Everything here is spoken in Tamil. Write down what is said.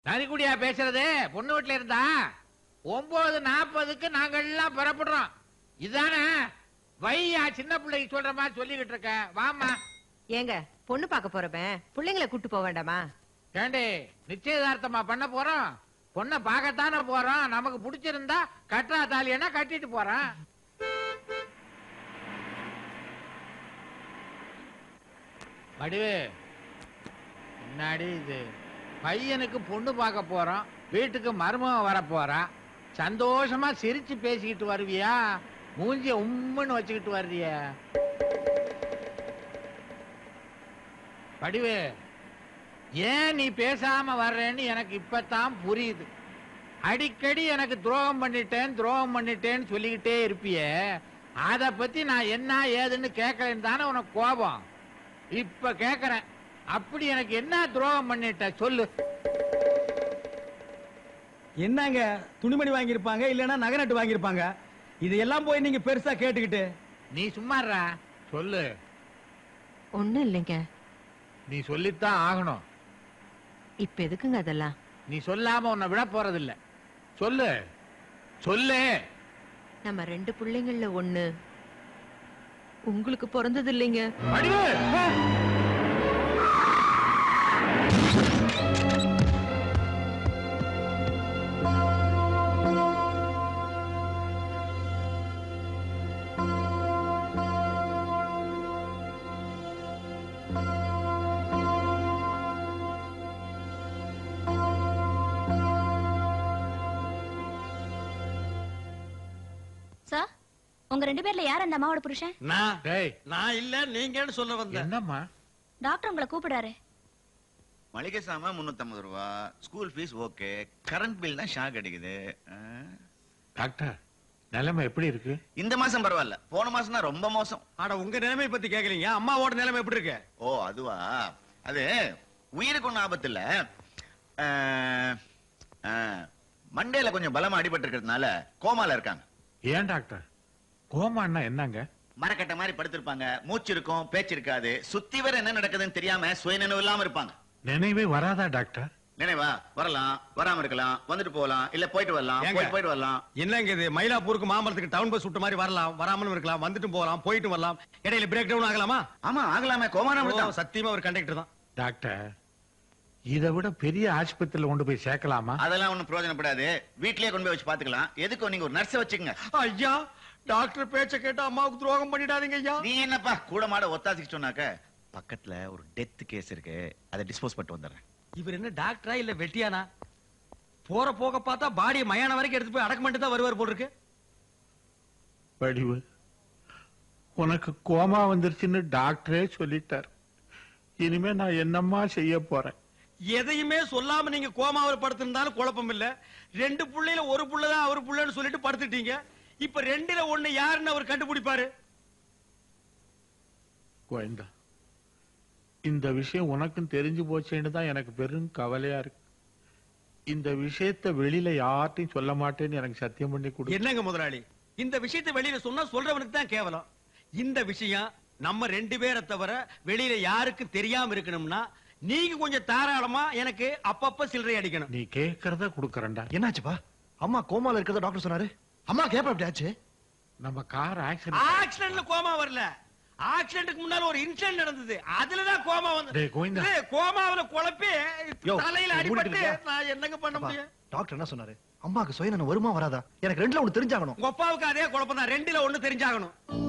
நரிக்குடியா பேசுறது பொண்ணு வீட்டுல இருந்தா ஒன்பது நாற்பதுக்கு நாங்க எல்லாம் புறப்படுறோம் இதானே வையா சின்ன பிள்ளைக்கு சொல்ற மாதிரி சொல்லிக்கிட்டு இருக்க வாமா ஏங்க பொண்ணு பார்க்க போறவன் பிள்ளைங்களை கூட்டு போக வேண்டாமா ஏண்டி நிச்சயதார்த்தமா பண்ண போறோம் பொண்ணை பார்க்கத்தானே போறோம் நமக்கு பிடிச்சிருந்தா கட்டுறா தாலியனா கட்டிட்டு போறோம் வடிவு முன்னாடி இது பையனுக்கு பொண்ணு பார்க்க போறோம் வீட்டுக்கு மருமகன் வர போறா சந்தோஷமா சிரிச்சு பேசிக்கிட்டு வருவியா மூஞ்சிய உம்முன்னு வச்சுக்கிட்டு வர்றிய வடிவு ஏன் நீ பேசாம வர்றேன்னு எனக்கு இப்பதான் புரியுது அடிக்கடி எனக்கு துரோகம் பண்ணிட்டேன் துரோகம் பண்ணிட்டேன்னு சொல்லிக்கிட்டே இருப்பியே அத பத்தி நான் என்ன ஏதுன்னு கேட்கலன்னு தானே உனக்கு கோபம் இப்ப கேக்குறேன் அப்படி எனக்கு என்ன துரோகம் பண்ணிட்ட சொல்லு என்னங்க துணிமணி வாங்கியிருப்பாங்க இல்லைன்னா நகை நட்டு வாங்கியிருப்பாங்க இதையெல்லாம் போய் நீங்க பெருசா கேட்டுக்கிட்டு நீ சும்மாறா சொல்லு ஒண்ணும் இல்லைங்க நீ சொல்லித்தான் ஆகணும் இப்ப எதுக்குங்க அதெல்லாம் நீ சொல்லாம உன்னை விட போறதில்ல சொல்லு சொல்லு நம்ம ரெண்டு பிள்ளைங்கள்ல ஒண்ணு உங்களுக்கு பிறந்தது இல்லைங்க வடிவு சார் உங்க ரெண்டு பேர்ல யார் அந்த அம்மாவோட புருஷன் நான் டேய் நான் இல்ல நீங்கன்னு சொல்ல வந்தேன் என்னம்மா டாக்டர் உங்களை கூப்பிடுறாரு மளிகை சாமான் முன்னூத்தம்பது ரூபா school fees okay current bill தான் ஷாக் அடிக்குது ஆ? டாக்டர் நிலைமை எப்படி இருக்கு இந்த மாசம் பரவாயில்ல போன மாசம் தான் ரொம்ப மோசம் ஆட உங்க நிலைமை பத்தி கேக்குறீங்க அம்மாவோட நிலைமை எப்படி இருக்கு ஓ அதுவா அது உயிருக்கு ஒன்றும் ஆபத்து இல்ல ஆ, ஆ, மண்டையில கொஞ்சம் பலமா அடிபட்டு இருக்கிறதுனால கோமால இருக்காங்க ஏன் டாக்டர் கோமான்னா என்னங்க மரக்கட்டை மாதிரி படுத்திருப்பாங்க மூச்சு இருக்கும் பேச்சு இருக்காது சுத்தி வர என்ன நடக்குதுன்னு தெரியாம சுயநினைவு இல்லாம இருப்பாங்க நினைவே வராதா டாக்டர் நினைவா வரலாம் வராம இருக்கலாம் வந்துட்டு போகலாம் இல்ல போயிட்டு வரலாம் ஏங்க? போயிட்டு போயிட்டு வரலாம் என்னங்க இது மயிலாப்பூருக்கு மாம்பழத்துக்கு டவுன் பஸ் விட்ட மாதிரி வரலாம் வராமலும் இருக்கலாம் வந்துட்டு போகலாம் போயிட்டு வரலாம் இடையில பிரேக் டவுன் ஆகலாமா ஆமா ஆகலாமே கோமானம் ஓ, தான் சத்தியமா ஒரு கண்டக்டர் தான் டாக்டர் இதை விட பெரிய ஆஸ்பத்திரியில கொண்டு போய் சேர்க்கலாமா அதெல்லாம் ஒண்ணும் பிரயோஜனப்படாது வீட்லயே கொண்டு போய் வச்சு பாத்துக்கலாம் எதுக்கும் நீங்க ஒரு நர்ஸ வச்சுக்கங்க ஐயா டாக்டர் பேச்ச கேட்டு அம்மாவுக்கு துரோகம் பண்ணிடாதீங்க ஐயா நீ என்னப்பா கூட மாட ஒத்தாசிக்கு சொன்னாக்க பக்கத்துல ஒரு டெத் கேஸ் இருக்கு அதை டிஸ்போஸ் பண்ணிட்டு வந்துடுறேன் இவர் என்ன டாக்டரா இல்ல வெட்டியானா போற போக பார்த்தா பாடியை மயான வரைக்கும் எடுத்து போய் அடக்கம் பண்ணிட்டு தான் வருவார் போல் இருக்கு வடிவு உனக்கு கோமா வந்துருச்சுன்னு டாக்டரே சொல்லிட்டார் இனிமே நான் என்னம்மா செய்ய போறேன் எதையுமே சொல்லாம நீங்க கோமாவில் படுத்திருந்தாலும் குழப்பம் இல்ல ரெண்டு புள்ளையில ஒரு புள்ளதான் அவர் புள்ளன்னு சொல்லிட்டு படுத்துட்டீங்க இப்ப ரெண்டுல ஒண்ணு யாருன்னு அவர் கண்டுபிடிப்பாரு கோயந்தா இந்த விஷயம் உனக்கும் தெரிஞ்சு போச்சேன்னு தான் எனக்கு பெரும் கவலையா இருக்கு இந்த விஷயத்த வெளியில யார்ட்டையும் சொல்ல மாட்டேன்னு எனக்கு சத்தியம் பண்ணி கொடு என்னங்க முதலாளி இந்த விஷயத்தை வெளியில சொன்னா சொல்றவனுக்கு தான் கேவலம் இந்த விஷயம் நம்ம ரெண்டு பேரை தவிர வெளியில யாருக்கும் தெரியாம இருக்கணும்னா நீங்க கொஞ்சம் தாராளமா எனக்கு அப்பப்ப சில்லறை அடிக்கணும் நீ கேக்குறத குடுக்கறேன்டா என்னாச்சுப்பா அம்மா கோமால இருக்கிறத டாக்டர் சொன்னாரு அம்மா கேப்ப எப்படி ஆச்சு நம்ம கார் ஆக்சிடென்ட் ஆக்சிடென்ட்ல கோமா வரல ஆக்சிடென்ட்க்கு முன்னால ஒரு இன்சிடென்ட் நடந்தது அதுலதான் கோமா வந்து டேய் கோவிந்தா. டேய், கோமாவுல குழப்பி யோ, தலையில நீ அடிபட்டு மூடிட்டு இருக்கியா? நான் என்னங்க பண்ண அப்பா, முடியும் டாக்டர் என்ன சொன்னாரு அம்மாக்கு சுயநலம் வருமா வராதா எனக்கு ரெண்டுல ஒண்ணு தெரிஞ்சாகணும் உங்க அப்பாவுக்கு அதே குழப்பம் தான் ரெண்டுல ஒண்ணு தெரிஞ்சாகணும்